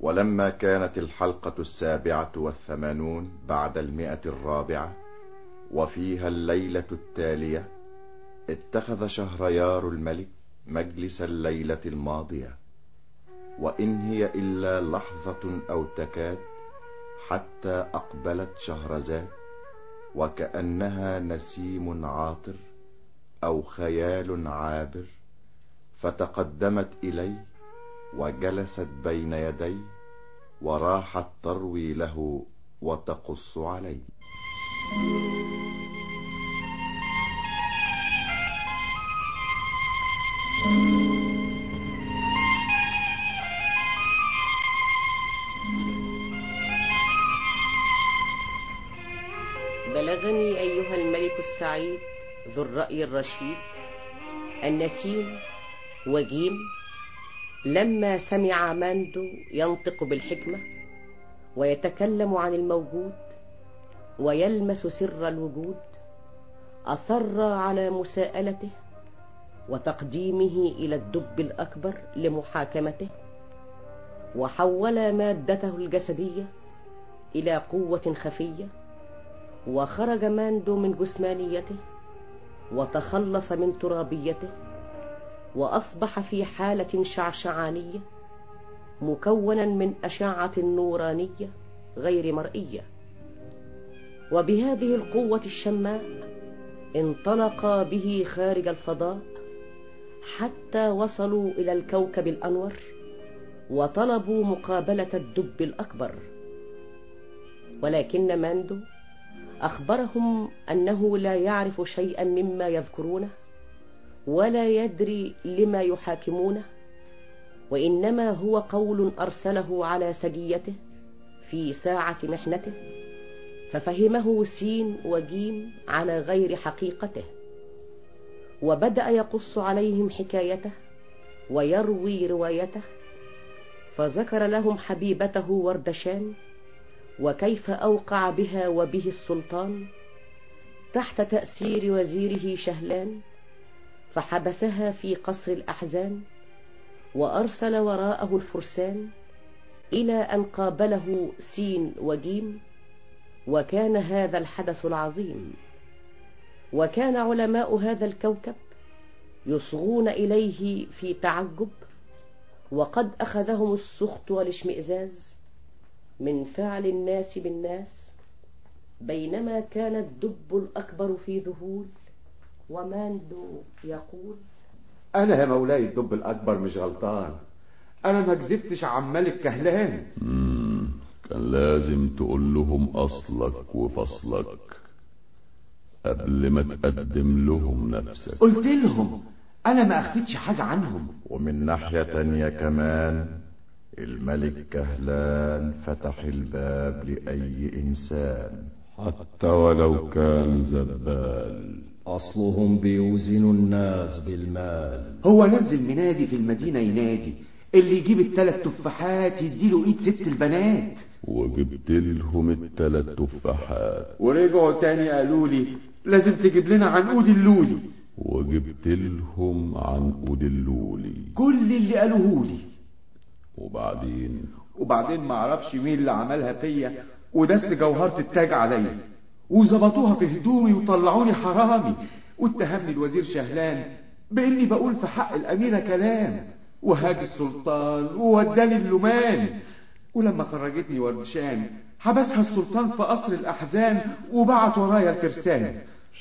ولما كانت الحلقة السابعة والثمانون بعد المئة الرابعة وفيها الليلة التالية اتخذ شهريار الملك مجلس الليلة الماضية وإن هي إلا لحظة أو تكاد حتى أقبلت شهرزاد وكأنها نسيم عاطر أو خيال عابر فتقدمت إليه وجلست بين يديه وراحت تروي له وتقص عليه بلغني أيها الملك السعيد ذو الرأي الرشيد النسيم وجيم لما سمع ماندو ينطق بالحكمة ويتكلم عن الموجود ويلمس سر الوجود أصر على مساءلته وتقديمه إلى الدب الأكبر لمحاكمته وحول مادته الجسدية إلى قوة خفية وخرج ماندو من جسمانيته وتخلص من ترابيته وأصبح في حالة شعشعانية مكونا من أشعة نورانية غير مرئية وبهذه القوة الشماء انطلقا به خارج الفضاء حتى وصلوا إلى الكوكب الأنور وطلبوا مقابلة الدب الأكبر ولكن ماندو أخبرهم أنه لا يعرف شيئا مما يذكرونه ولا يدري لما يحاكمونه وإنما هو قول أرسله على سجيته في ساعة محنته ففهمه سين وجيم على غير حقيقته وبدأ يقص عليهم حكايته ويروي روايته فذكر لهم حبيبته وردشان وكيف أوقع بها وبه السلطان تحت تأثير وزيره شهلان فحبسها في قصر الأحزان وأرسل وراءه الفرسان إلى أن قابله سين وجيم وكان هذا الحدث العظيم وكان علماء هذا الكوكب يصغون إليه في تعجب وقد أخذهم السخط والاشمئزاز من فعل الناس بالناس بينما كان الدب الأكبر في ذهول وماندو يقول أنا يا مولاي الدب الأكبر مش غلطان أنا ما كذبتش عن ملك كهلان مم. كان لازم تقول لهم أصلك وفصلك قبل ما تقدم لهم نفسك قلت لهم أنا ما أخفتش حاجة عنهم ومن ناحية تانية كمان الملك كهلان فتح الباب لأي إنسان حتى ولو كان زبال أصلهم بيوزنوا الناس بالمال هو نزل منادي في المدينة ينادي اللي يجيب التلات تفاحات يديله ايد ست البنات وجبت لهم التلات تفاحات ورجعوا تاني قالوا لي لازم تجيب لنا عنقود اللولي وجبت لهم عنقود اللولي كل اللي قالوه لي وبعدين وبعدين ما اعرفش مين اللي عملها فيا ودس جوهرة التاج عليا وظبطوها في هدومي وطلعوني حرامي واتهمني الوزير شهلان باني بقول في حق الاميرة كلام وهاج السلطان ووداني اللمان ولما خرجتني وردشان حبسها السلطان في قصر الأحزان وبعت ورايا الفرسان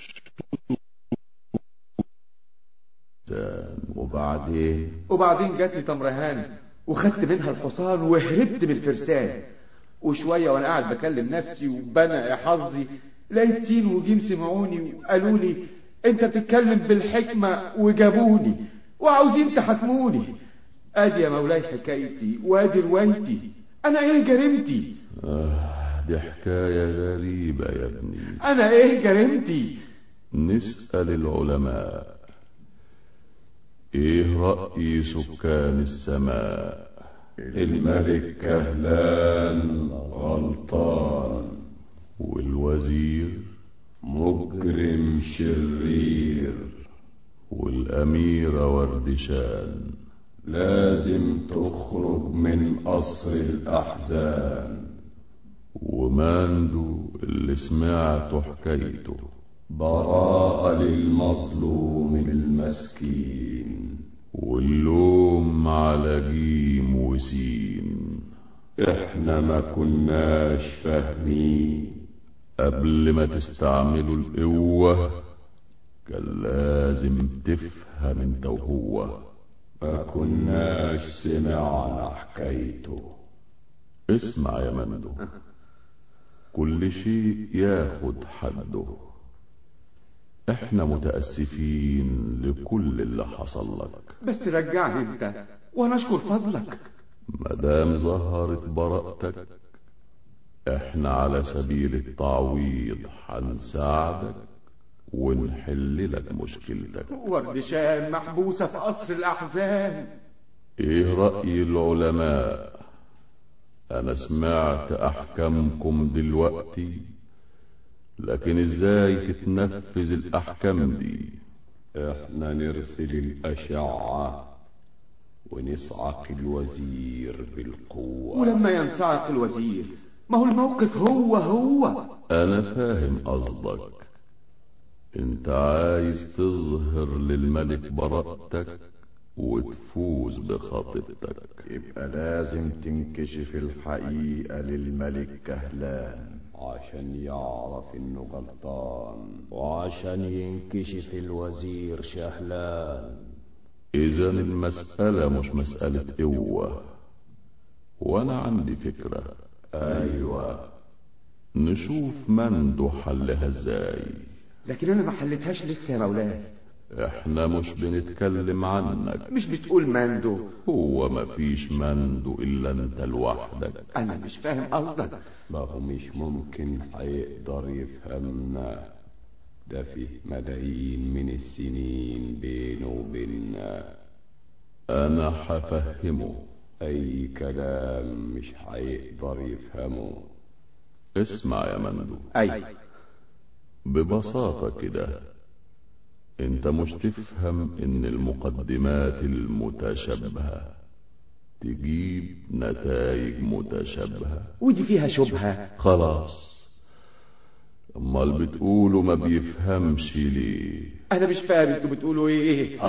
وبعدين وبعدين جاتني تمرهان وخدت منها الحصان وهربت من الفرسان وشوية وانا قاعد بكلم نفسي وبنى حظي لقيت سين وجيم سمعوني وقالوا لي انت بتتكلم بالحكمة وجابوني وعاوزين تحكموني ادي يا مولاي حكايتي وادي روايتي انا ايه جريمتي آه دي حكاية غريبة يا ابني انا ايه جريمتي نسأل العلماء ايه رأي سكان السماء الملك كهلان غلطان والوزير مجرم شرير والأميرة وردشان لازم تخرج من قصر الأحزان وماندو اللي سمعته حكايته براءة للمظلوم المسكين واللوم على جيم وسين احنا ما كناش فاهمين قبل ما تستعملوا القوة كان لازم تفهم انت وهو ما كناش سمعنا حكايته اسمع يا مندو كل شيء ياخد حده احنا متأسفين لكل اللي حصل لك بس رجعني انت وانا اشكر فضلك مدام ظهرت براءتك احنا على سبيل التعويض هنساعدك ونحل لك مشكلتك وردشان محبوسة في قصر الأحزان ايه رأي العلماء انا سمعت احكامكم دلوقتي لكن ازاي تتنفذ الاحكام دي احنا نرسل الأشعة ونصعق الوزير بالقوة ولما ينصعق الوزير ما هو الموقف هو هو انا فاهم قصدك انت عايز تظهر للملك براءتك وتفوز بخطيبتك يبقى لازم تنكشف الحقيقة للملك كهلان عشان يعرف انه غلطان وعشان ينكشف الوزير شهلان اذا المسألة مش مسألة قوة وانا عندي فكرة ايوه نشوف مندو حلها ازاي لكن أنا ما حلتهاش لسه يا مولاي احنا مش بنتكلم عنك مش بتقول ماندو هو مفيش مندو الا انت لوحدك أنا مش فاهم قصدك ما هو مش ممكن هيقدر يفهمنا ده فيه ملايين من السنين بينه وبيننا انا هفهمه اي كلام مش هيقدر يفهمه اسمع يا مندو أي ببساطة كده انت مش تفهم ان المقدمات المتشابهة تجيب نتائج متشابهة ودي فيها شبهة خلاص امال بتقولوا ما بيفهمش ليه أنا مش فاهم أنتوا بتقولوا إيه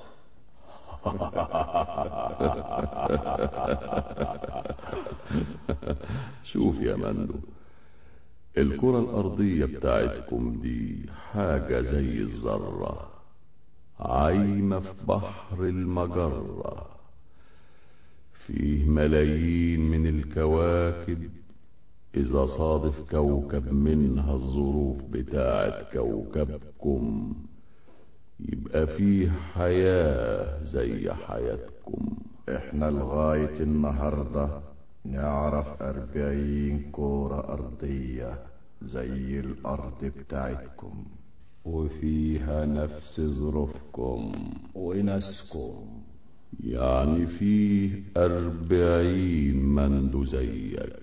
شوف يا مندو الكرة الأرضية بتاعتكم دي حاجة زي الذرة عايمة في بحر المجرة فيه ملايين من الكواكب إذا صادف كوكب منها الظروف بتاعت كوكبكم يبقى فيه حياة زي حياتكم احنا لغاية النهاردة نعرف أربعين كورة أرضية زي الأرض بتاعتكم وفيها نفس ظروفكم وناسكم يعني فيه أربعين مندو زيك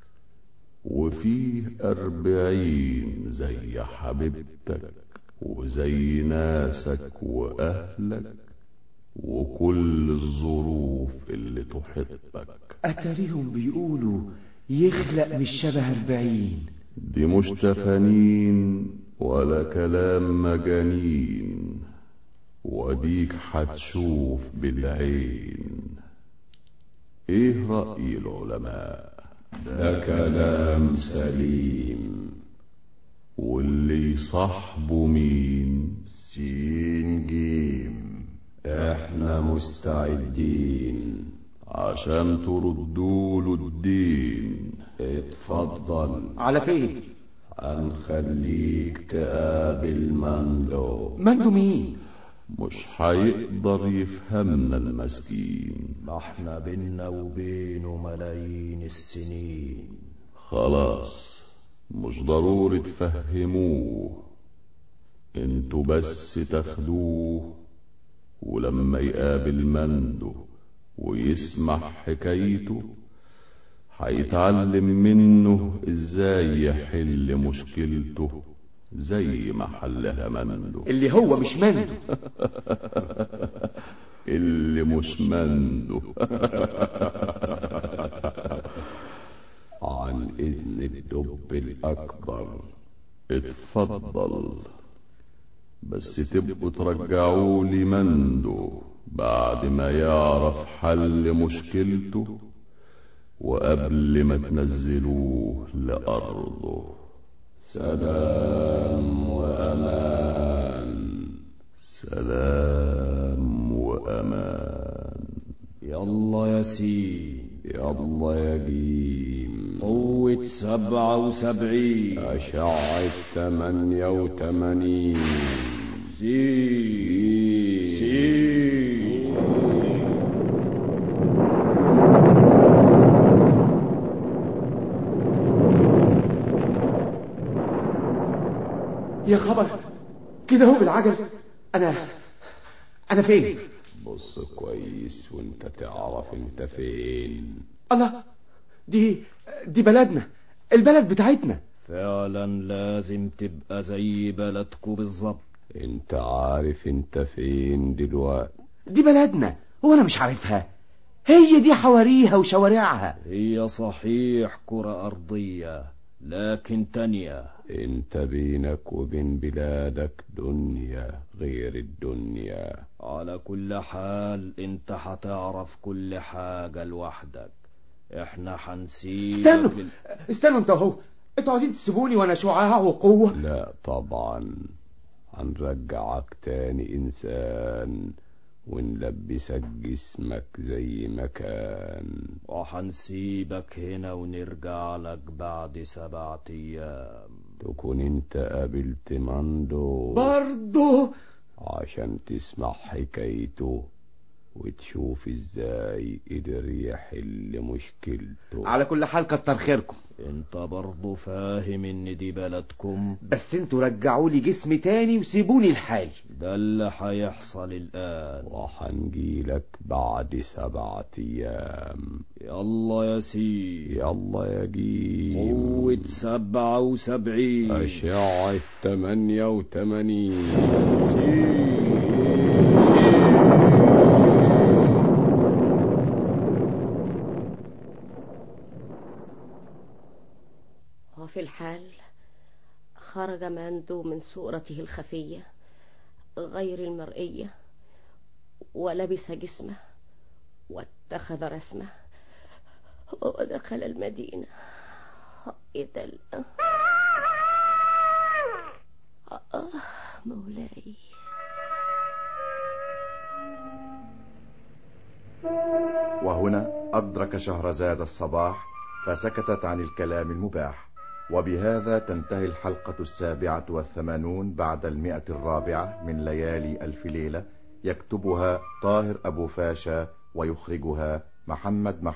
وفيه أربعين زي حبيبتك وزي ناسك وأهلك وكل الظروف اللي تحبك أتاريهم بيقولوا يخلق مش شبه أربعين دي مش تفانين ولا كلام مجانين وديك هتشوف بالعين ايه رأي العلماء ده كلام سليم واللي صاحبه مين سين جيم احنا مستعدين عشان تردوا له الدين اتفضل على فين هنخليك تقابل مندو ماندو مين مش هيقدر يفهمنا المسكين ما احنا بينا وبينه ملايين السنين خلاص مش ضروري تفهموه انتوا بس تاخدوه ولما يقابل مندو ويسمع حكايته هيتعلم منه ازاي يحل مشكلته زي ما حلها مندو اللي هو مش ماندو اللي مش منده عن إذن الدب الأكبر اتفضل بس تبقوا ترجعوا لي منده بعد ما يعرف حل مشكلته وقبل ما تنزلوه لأرضه سلام وأمان سلام وأمان يلا يا سين يلا يا جيم قوة سبعة وسبعين أشعة ثمانية وثمانين سين سين يا خبر كده هو بالعجل انا انا فين بص كويس وانت تعرف انت فين الله دي دي بلدنا البلد بتاعتنا فعلا لازم تبقى زي بلدكو بالظبط انت عارف انت فين دلوقتي دي بلدنا هو انا مش عارفها هي دي حواريها وشوارعها هي صحيح كرة أرضية لكن تانية انت بينك وبين بلادك دنيا غير الدنيا على كل حال انت هتعرف كل حاجة لوحدك احنا هنسيبك استنوا لل- استنوا انت اهو انتوا عايزين تسيبوني وانا شعاع وقوة لا طبعا هنرجعك تاني انسان ونلبسك جسمك زي ما كان وهنسيبك هنا ونرجع لك بعد سبعة أيام تكون انت قابلت ماندو برضه عشان تسمع حكايته وتشوف ازاي قدر يحل مشكلته على كل حال كتر خيركم انت برضو فاهم ان دي بلدكم بس انتوا رجعوا لي جسمي تاني وسيبوني لحالي ده اللي هيحصل الآن وحنجيلك بعد سبعة ايام يلا يا سيدي يلا يا جيم قوة سبعة وسبعين أشعة تمانية وتمانين وفي الحال خرج ماندو من صورته الخفية غير المرئية ولبس جسمه واتخذ رسمه ودخل المدينة إذا ال- آه مولاي وهنا أدرك شهرزاد الصباح فسكتت عن الكلام المباح وبهذا تنتهي الحلقة السابعة والثمانون بعد المئة الرابعة من ليالي ألف ليلة يكتبها طاهر أبو فاشا ويخرجها محمد محمود